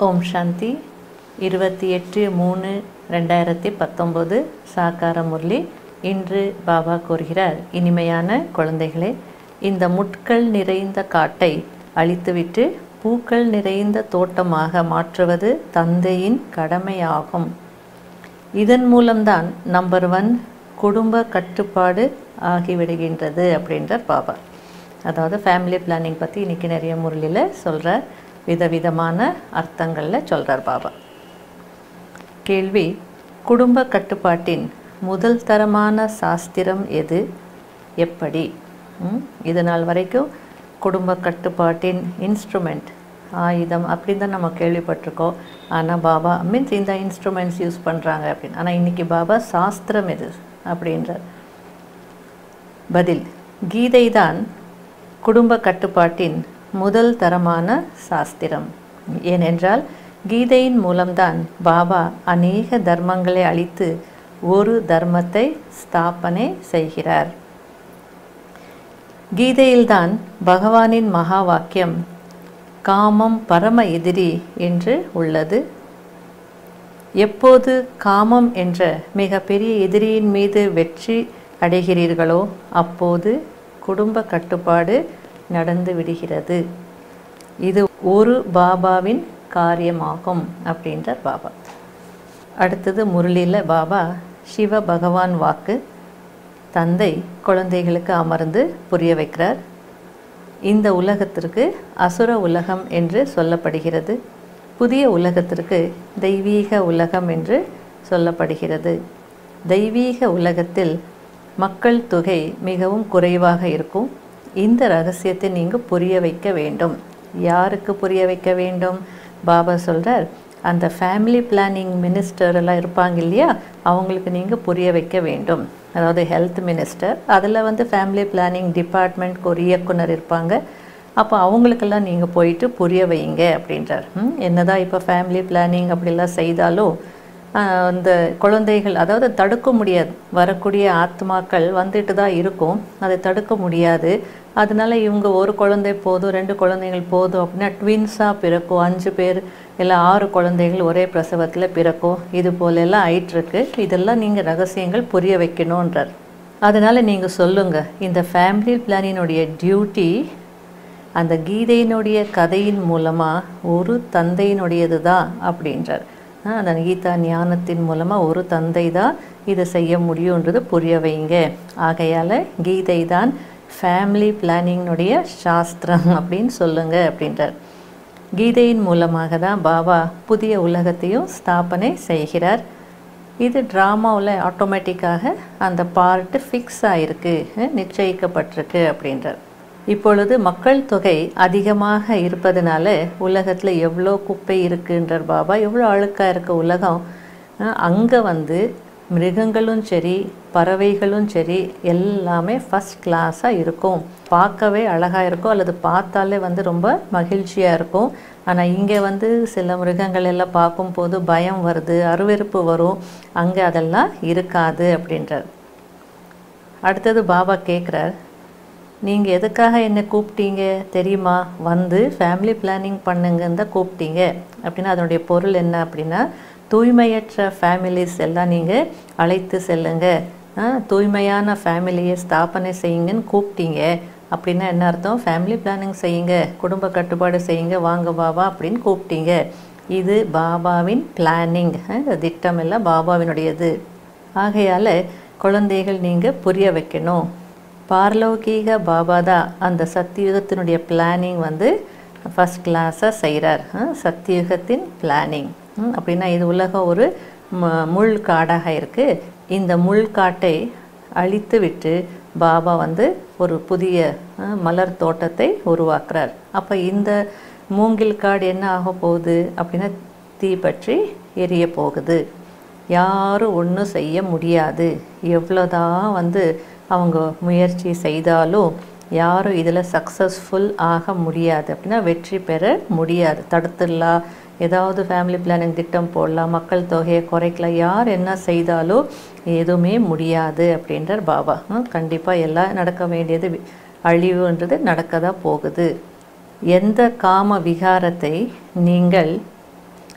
ஓம் சாந்தி இருபத்தி எட்டு மூணு ரெண்டாயிரத்தி பத்தொம்போது சாக்கார முரளி இன்று பாபா கூறுகிறார் இனிமையான குழந்தைகளே இந்த முட்கள் நிறைந்த காட்டை அழித்துவிட்டு பூக்கள் நிறைந்த தோட்டமாக மாற்றுவது தந்தையின் கடமையாகும் இதன் மூலம்தான் நம்பர் ஒன் குடும்ப கட்டுப்பாடு ஆகிவிடுகின்றது அப்படின்றார் பாபா அதாவது ஃபேமிலி பிளானிங் பற்றி இன்றைக்கி நிறைய முரளியில் சொல்கிறார் விதவிதமான அர்த்தங்களில் சொல்கிறார் பாபா கேள்வி குடும்ப கட்டுப்பாட்டின் முதல் தரமான சாஸ்திரம் எது எப்படி ம்? இது நாள் வரைக்கும் குடும்ப கட்டுப்பாட்டின் இன்ஸ்ட்ருமெண்ட் ஆயுதம் அப்படின்னு தான் நம்ம கேள்விப்பட்டிருக்கோம் ஆனால் பாபா மீன்ஸ் இந்த இன்ஸ்ட்ருமெண்ட்ஸ் யூஸ் பண்ணுறாங்க அப்படின்னு ஆனால் இன்றைக்கி பாபா சாஸ்திரம் எது அப்படின்றார் பதில் கீதை தான் குடும்ப கட்டுப்பாட்டின் முதல் தரமான சாஸ்திரம் ஏனென்றால் கீதையின் மூலம்தான் பாபா அநேக தர்மங்களை அழித்து ஒரு தர்மத்தை ஸ்தாபனை செய்கிறார் கீதையில்தான் பகவானின் மகா வாக்கியம் காமம் பரம எதிரி என்று உள்ளது எப்போது காமம் என்ற மிகப்பெரிய எதிரியின் மீது வெற்றி அடைகிறீர்களோ அப்போது குடும்ப கட்டுப்பாடு நடந்து விடுகிறது இது ஒரு பாபாவின் காரியமாகும் அப்படின்ற பாபா அடுத்தது முரளியில் பாபா சிவ பகவான் வாக்கு தந்தை குழந்தைகளுக்கு அமர்ந்து புரிய வைக்கிறார் இந்த உலகத்திற்கு அசுர உலகம் என்று சொல்லப்படுகிறது புதிய உலகத்திற்கு தெய்வீக உலகம் என்று சொல்லப்படுகிறது தெய்வீக உலகத்தில் மக்கள் தொகை மிகவும் குறைவாக இருக்கும் இந்த ரகசியத்தை நீங்கள் புரிய வைக்க வேண்டும் யாருக்கு புரிய வைக்க வேண்டும் பாபா சொல்கிறார் அந்த ஃபேமிலி பிளானிங் மினிஸ்டர் எல்லாம் இருப்பாங்க இல்லையா அவங்களுக்கு நீங்கள் புரிய வைக்க வேண்டும் அதாவது ஹெல்த் மினிஸ்டர் அதில் வந்து ஃபேமிலி பிளானிங் டிபார்ட்மெண்ட் ஒரு இயக்குனர் இருப்பாங்க அப்போ அவங்களுக்கெல்லாம் நீங்கள் போயிட்டு புரிய வைங்க அப்படின்றார் ம், என்னதான் இப்போ ஃபேமிலி பிளானிங் அப்படிலாம் செய்தாலும் ஆஹ், அந்த குழந்தைகள் அதாவது தடுக்க முடியாது வரக்கூடிய ஆத்மாக்கள் வந்துட்டு தான் இருக்கும் அதை தடுக்க முடியாது அதனால இவங்க ஒரு குழந்தை போதும் ரெண்டு குழந்தைகள் போதும் அப்படின்னா ட்வின்ஸாக பிறக்கும் அஞ்சு பேர் இல்லை ஆறு குழந்தைகள் ஒரே பிரசவத்தில் பிறக்கும் இது போலெல்லாம் ஆயிட்டுருக்கு இதெல்லாம் நீங்கள் ரகசியங்கள் புரிய வைக்கணுன்றார் அதனால் நீங்கள் சொல்லுங்கள் இந்த ஃபேமிலி பிளானினுடைய டியூட்டி அந்த கீதையினுடைய கதையின் மூலமாக ஒரு தந்தையினுடையது தான் அப்படின்றார் ஆ, அந்த கீதா ஞானத்தின் மூலமாக ஒரு தந்தை தான் இதை செய்ய முடியுன்றது புரிய வைங்க ஆகையால் கீதை தான் ஃபேமிலி பிளானிங்னுடைய சாஸ்திரம் அப்படின்னு சொல்லுங்க அப்படின்றார் கீதையின் மூலமாக தான் பாபா புதிய உலகத்தையும் ஸ்தாபனை செய்கிறார் இது ட்ராமாவில் ஆட்டோமேட்டிக்காக அந்த பார்ட்டு ஃபிக்ஸ் ஆகிருக்கு நிச்சயிக்கப்பட்டிருக்கு அப்படின்றார் இப்பொழுது மக்கள் தொகை அதிகமாக இருப்பதனால உலகத்தில் எவ்வளோ குப்பை இருக்குன்றார் பாபா எவ்வளோ அழுக்காக இருக்க உலகம் அங்கே வந்து மிருகங்களும் சரி பறவைகளும் சரி எல்லாமே ஃபஸ்ட் கிளாஸாக இருக்கும் பார்க்கவே அழகாக இருக்கும் அல்லது பார்த்தாலே வந்து ரொம்ப மகிழ்ச்சியாக இருக்கும் ஆனால் இங்கே வந்து சில மிருகங்கள் எல்லாம் பார்க்கும்போது பயம் வருது அருவெருப்பு வரும் அங்கே அதெல்லாம் இருக்காது அப்படின்றார் அடுத்தது பாபா கேட்குறார் நீங்கள் எதுக்காக என்னை கூப்பிட்டீங்க தெரியுமா வந்து ஃபேமிலி பிளானிங் பண்ணுங்கன்னு தான் கூப்பிட்டீங்க அப்படின்னா அதனுடைய பொருள் என்ன அப்படின்னா தூய்மையற்ற ஃபேமிலிஸ் எல்லாம் நீங்கள் அழைத்து செல்லுங்க ஆ, தூய்மையான ஃபேமிலியை ஸ்தாபனை செய்யுங்கன்னு கூப்பிட்டீங்க அப்படின்னா என்ன அர்த்தம் ஃபேமிலி பிளானிங் செய்யுங்க குடும்ப கட்டுப்பாடு செய்யுங்க வாங்க பாபா அப்படின்னு கூப்பிட்டீங்க இது பாபாவின் பிளானிங் இந்த திட்டம் எல்லாம் பாபாவினுடையது ஆகையால் குழந்தைகள் நீங்கள் புரிய வைக்கணும் பார்லௌகீக பாபா தான் அந்த சத்தியுகத்தினுடைய பிளானிங் வந்து ஃபஸ்ட் கிளாஸாக செய்கிறார் சத்தியுகத்தின் பிளானிங் அப்படின்னா இது உலகம் ஒரு ம- முள் காடாக இருக்குது இந்த முள் காட்டை அழித்து விட்டு பாபா வந்து ஒரு புதிய அஹ், மலர் தோட்டத்தை உருவாக்குறார் அப்போ இந்த மூங்கில் காடு என்ன ஆக போகுது அப்படின்னா தீ பற்றி எரிய போகுது யாரும் ஒன்றும் செய்ய முடியாது எவ்வளோதான் வந்து அவங்க முயற்சி செய்தாலும் யாரும் இதில் சக்ஸஸ்ஃபுல் ஆக முடியாது அப்படின்னா வெற்றி பெற முடியாது தடுத்துடலாம் ஏதாவது ஃபேமிலி பிளானிங் திட்டம் போடலாம் மக்கள் தொகையை குறைக்கலாம் யார் என்ன செய்தாலும் எதுவுமே முடியாது அப்படின்றார் பாபா கண்டிப்பாக எல்லாம் நடக்க வேண்டியது வி- அழிவுன்றது நடக்க தான் போகுது எந்த காம விகாரத்தை நீங்கள்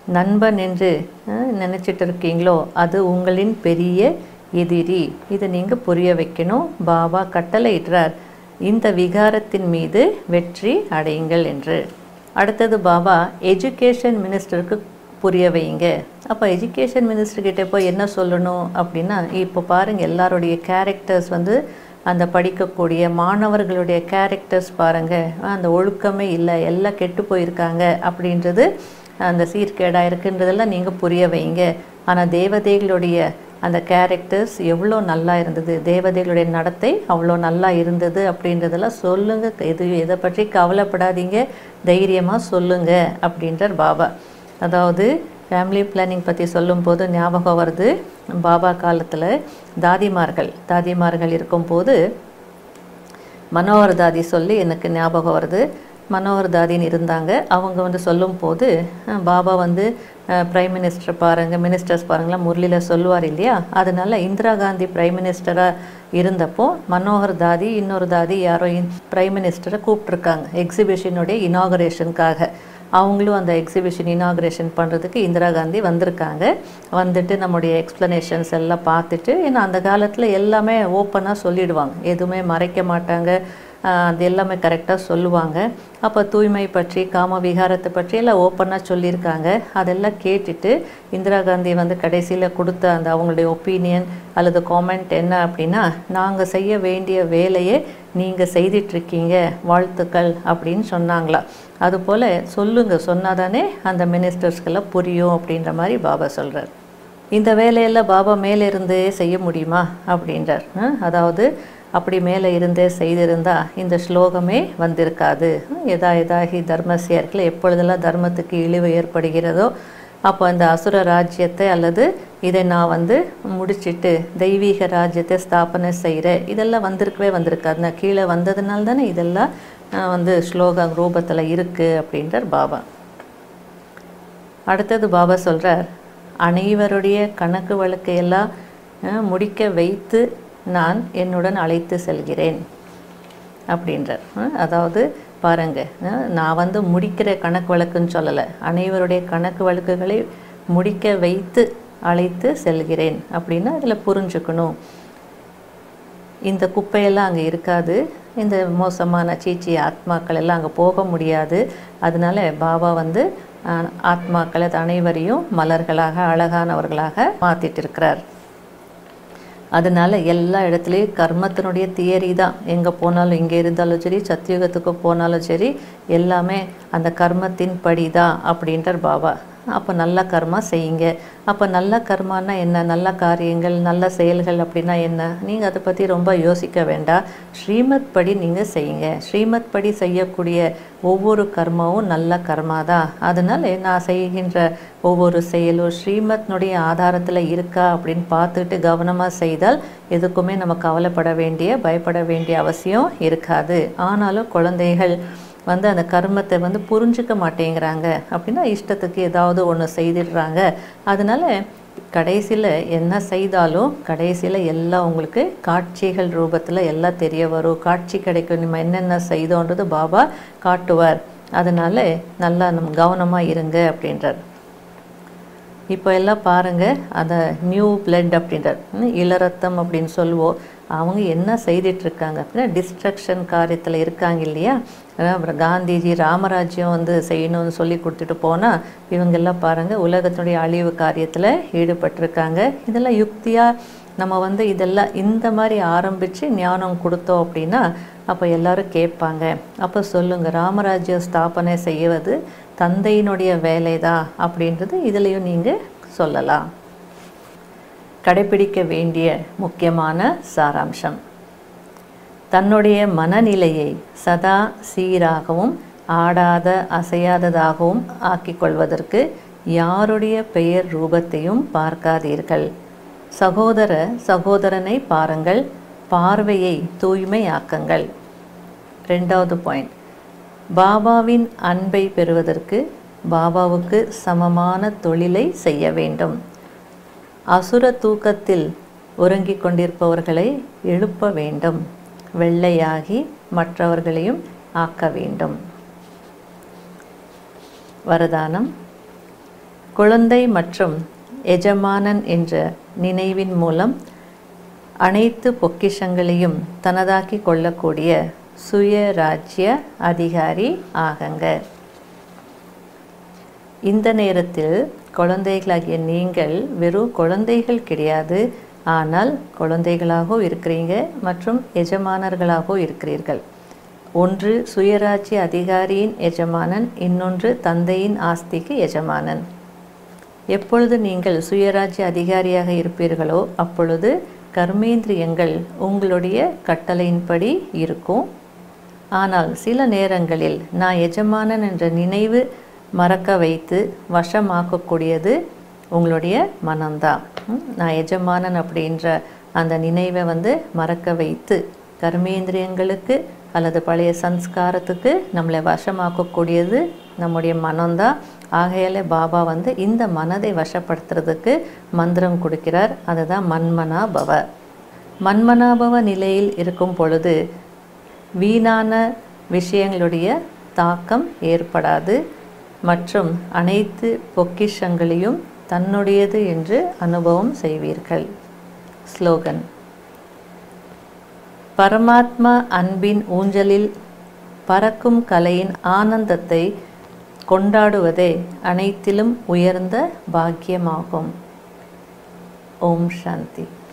நண்பன் என்று அஹ், நினைச்சிட்டு இருக்கீங்களோ அது உங்களின் பெரிய எதிரி இதை நீங்கள் புரிய வைக்கணும் பாபா கட்டளையிடுறார் இந்த விகாரத்தின் மீது வெற்றி அடையுங்கள் என்று அடுத்தது பாபா எஜுகேஷன் மினிஸ்டருக்கு புரிய வைங்க அப்போ எஜுகேஷன் மினிஸ்டர்கிட்ட போய் என்ன சொல்லணும் அப்படின்னா இப்போ பாருங்கள் எல்லாருடைய கேரக்டர்ஸ் வந்து அந்த படிக்கக்கூடிய மாணவர்களுடைய கேரக்டர்ஸ் பாருங்கள் அந்த ஒழுக்கமே இல்லை எல்லாம் கெட்டு போயிருக்காங்க அப்படின்றது அந்த சீர்கேடாக இருக்குன்றதெல்லாம் நீங்கள் புரிய வைங்க ஆனால் தேவதைகளுடைய அந்த கேரக்டர்ஸ் எவ்வளோ நல்லா இருந்தது தேவதைகளுடைய நடத்தை அவ்வளோ நல்லா இருந்தது அப்படின்றதெல்லாம் சொல்லுங்கள் எது எதை பற்றி கவலைப்படாதீங்க தைரியமாக சொல்லுங்க அப்படின்றார் பாபா அதாவது ஃபேமிலி பிளானிங் பற்றி சொல்லும்போது ஞாபகம் வருது பாபா காலத்தில் தாதிமார்கள் தாதிமார்கள் இருக்கும்போது மனோகர் தாதி சொல்லி எனக்கு ஞாபகம் வருது மனோகர் தாதின்னு இருந்தாங்க அவங்க வந்து சொல்லும்போது அஹ், பாபா வந்து பிரைம் மினிஸ்டர் பாருங்கள் மினிஸ்டர்ஸ் பாருங்களா முரளியில் சொல்லுவார் இல்லையா அதனால இந்திரா காந்தி பிரைம் மினிஸ்டராக இருந்தப்போ மனோகர் தாதி இன்னொரு தாதி யாரோ பிரைம் மினிஸ்டரை கூப்பிட்ருக்காங்க எக்ஸிபிஷனுடைய இனாகரேஷனுக்காக அவங்களும் அந்த எக்ஸிபிஷன் இனாகரேஷன் பண்ணுறதுக்கு இந்திரா காந்தி வந்திருக்காங்க வந்துட்டு நம்முடைய எக்ஸ்ப்ளனேஷன்ஸ் எல்லாம் பார்த்துட்டு ஏன்னா அந்த காலத்தில் எல்லாமே ஓப்பனாக சொல்லிடுவாங்க எதுவுமே மறைக்க மாட்டாங்க ஆஹ் அது எல்லாமே கரெக்டாக சொல்லுவாங்க அப்போ தூய்மை பற்றி காம விகாரத்தை பற்றி எல்லாம் ஓப்பனாக சொல்லியிருக்காங்க அதெல்லாம் கேட்டுட்டு இந்திரா காந்தி வந்து கடைசியில் கொடுத்த அந்த அவங்களுடைய ஒப்பீனியன் அல்லது காமெண்ட் என்ன அப்படின்னா நாங்கள் செய்ய வேண்டிய வேலையை நீங்கள் செய்துட்ருக்கீங்க வாழ்த்துக்கள் அப்படின்னு சொன்னாங்களா அதுபோல் சொல்லுங்க சொன்னாதானே அந்த மினிஸ்டர்ஸ்க்கெல்லாம் புரியும் அப்படின்ற மாதிரி பாபா சொல்கிறார் இந்த வேலையெல்லாம் பாபா மேலே இருந்தே செய்ய முடியுமா அப்படின்றார் அஹ், அதாவது அப்படி மேலே இருந்தே செய்திருந்தா இந்த ஸ்லோகமே வந்திருக்காது எதா எதாகி தர்மசிய இருக்கல எப்பொழுதெல்லாம் தர்மத்துக்கு இழிவு ஏற்படுகிறதோ அப்போ அந்த அசுர ராஜ்யத்தை அல்லது இதை நான் வந்து முடிச்சிட்டு தெய்வீக ராஜ்யத்தை ஸ்தாபனை செய்கிறேன் இதெல்லாம் வந்திருக்கவே வந்திருக்காது நான் கீழே வந்ததுனால தானே இதெல்லாம் அஹ், வந்து ஸ்லோக ரூபத்தில் இருக்குது அப்படின்றார் பாபா அடுத்தது பாபா சொல்கிறார் அனைவருடைய கணக்கு வழக்கையெல்லாம் அஹ், முடிக்க வைத்து நான் என்னுடன் அழைத்து செல்கிறேன் அப்படின்றார் அஹ், அதாவது பாருங்க அஹ், நான் வந்து முடிக்கிற கணக்கு வழக்குன்னு சொல்லலை அனைவருடைய கணக்கு வழக்குகளை முடிக்க வைத்து அழைத்து செல்கிறேன் அப்படின்னா அதில் புரிஞ்சுக்கணும் இந்த குப்பையெல்லாம் அங்கே இருக்காது இந்த மோசமான சீச்சி ஆத்மாக்கள் எல்லாம் அங்கே போக முடியாது அதனால பாபா வந்து ஆஹ், ஆத்மாக்கள் அது அனைவரையும் மலர்களாக அழகானவர்களாக மாற்றிட்டு இருக்கிறார் அதனால எல்லா இடத்துலையும் கர்மத்தினுடைய தியரி தான் எங்கே போனாலும் இங்கே இருந்தாலும் சரி சத்தியுகத்துக்கு போனாலும் சரி எல்லாமே அந்த கர்மத்தின் படி தான் அப்படின்றார் பாபா அப்போ நல்ல கர்மா செய்யுங்க அப்போ நல்ல கர்மானா என்ன நல்ல காரியங்கள் நல்ல செயல்கள் அப்படின்னா என்ன நீங்கள் அதை பற்றி ரொம்ப யோசிக்க வேண்டாம் ஸ்ரீமத் படி நீங்கள் செய்யுங்க ஸ்ரீமத் படி செய்யக்கூடிய ஒவ்வொரு கர்மாவும் நல்ல கர்மா தான் அதனால நான் செய்கின்ற ஒவ்வொரு செயலும் ஸ்ரீமத்னுடைய ஆதாரத்தில் இருக்கா அப்படின்னு பார்த்துட்டு கவனமாக செய்தால் எதுக்குமே நம்ம கவலைப்பட வேண்டிய பயப்பட வேண்டிய அவசியம் இருக்காது ஆனாலும் குழந்தைகள் வந்து அந்த கர்மத்தை வந்து புரிஞ்சுக்க மாட்டேங்கிறாங்க அப்படின்னா இஷ்டத்துக்கு ஏதாவது ஒன்று செய்திடுறாங்க அதனால கடைசியில் என்ன செய்தாலும் கடைசியில் எல்லாம் உங்களுக்கு காட்சிகள் ரூபத்தில் எல்லாம் தெரிய வரும் காட்சி கிடைக்கும் நம்ம என்னென்ன செய்தோன்றது பாபா காட்டுவார் அதனால நல்லா நம்ம கவனமாக இருங்க அப்படின்றார் இப்போ எல்லாம் பாருங்கள் அந்த நியூ பிளட் அப்படின்றார் ம், இளரத்தம் அப்படின்னு சொல்லுவோம் அவங்க என்ன செய்துட்டு இருக்காங்க அப்படின்னா டிஸ்ட்ரக்ஷன் காரியத்தில் இருக்காங்க இல்லையா அஹ் அப்புறம் காந்திஜி ராமராஜ்யம் வந்து செய்யணும்னு சொல்லி கொடுத்துட்டு போனால் இவங்கெல்லாம் பாருங்கள் உலகத்தினுடைய அழிவு காரியத்தில் ஈடுபட்டிருக்காங்க இதெல்லாம் யுக்தியாக நம்ம வந்து இதெல்லாம் இந்த மாதிரி ஆரம்பித்து ஞானம் கொடுத்தோம் அப்படின்னா அப்போ எல்லாரும் கேட்பாங்க அப்போ சொல்லுங்கள் ராமராஜ்யம் ஸ்தாபனை செய்வது தந்தையினுடைய வேலைதான் அப்படின்றது இதுலேயும் நீங்கள் சொல்லலாம் கடைபிடிக்க வேண்டிய முக்கியமான சாராம்சம் தன்னுடைய மனநிலையை சதா சீராகவும் ஆடாத அசையாததாகவும் ஆக்கிக்கொள்வதற்கு யாருடைய பெயர் ரூபத்தையும் பார்க்காதீர்கள் சகோதர சகோதரனை பாருங்கள் பார்வையை தூய்மையாக்குங்கள் ரெண்டாவது பாயிண்ட் பாபாவின் அன்பை பெறுவதற்கு பாபாவுக்கு சமமான தொழிலை செய்ய வேண்டும் அசுர தூக்கத்தில் உறங்கிக் கொண்டிருப்பவர்களை எழுப்ப வேண்டும் வெள்ளையாகி மற்றவர்களையும் ஆக்க வேண்டும் வரதானம் குழந்தை மற்றும் எஜமானன் என்ற நினைவின் மூலம் அனைத்து பொக்கிஷங்களையும் தனதாக்கி கொள்ளக்கூடிய சுயராஜ்ய அதிகாரி ஆகங்க இந்த நேரத்தில் குழந்தைகளாகிய நீங்கள் வெறும் குழந்தைகள் கிடையாது ஆனால் குழந்தைகளாகவும் இருக்கிறீங்க மற்றும் எஜமானர்களாகவும் இருக்கிறீர்கள் ஒன்று சுயராஜ்ய அதிகாரியின் எஜமானன் இன்னொன்று தந்தையின் ஆஸ்திக்கு எஜமானன் எப்பொழுது நீங்கள் சுயராஜ்ய அதிகாரியாக இருப்பீர்களோ அப்பொழுது கர்மேந்திரியங்கள் உங்களுடைய கட்டளையின்படி இருக்கும் ஆனால் சில நேரங்களில் நான் எஜமானன் என்ற நினைவு மறக்க வைத்து வசமாக்கக்கூடியது உங்களுடைய மனம்தான் ம், நான் எஜமானன் அப்படின்ற அந்த நினைவை வந்து மறக்க வைத்து கர்மேந்திரியங்களுக்கு அல்லது பழைய சம்ஸ்காரத்துக்கு நம்மளை வசமாக்கக்கூடியது நம்முடைய மனம்தான் ஆகையாலே பாபா வந்து இந்த மனதை வசப்படுத்துறதுக்கு மந்திரம் கொடுக்கிறார் அதுதான் மன்மனா பவ மன்மனாபவ நிலையில் இருக்கும் பொழுது வீணான விஷயங்களுடைய தாக்கம் ஏற்படாது மற்றும் அனைத்து பொக்கிஷங்களையும் தன்னுடையது என்று அனுபவம் செய்வீர்கள் ஸ்லோகன் பரமாத்மா அன்பின் ஊஞ்சலில் பறக்கும் கலையின் ஆனந்தத்தை கொண்டாடுவதே அனைத்திலும் உயர்ந்த பாக்கியமாகும் ஓம் சாந்தி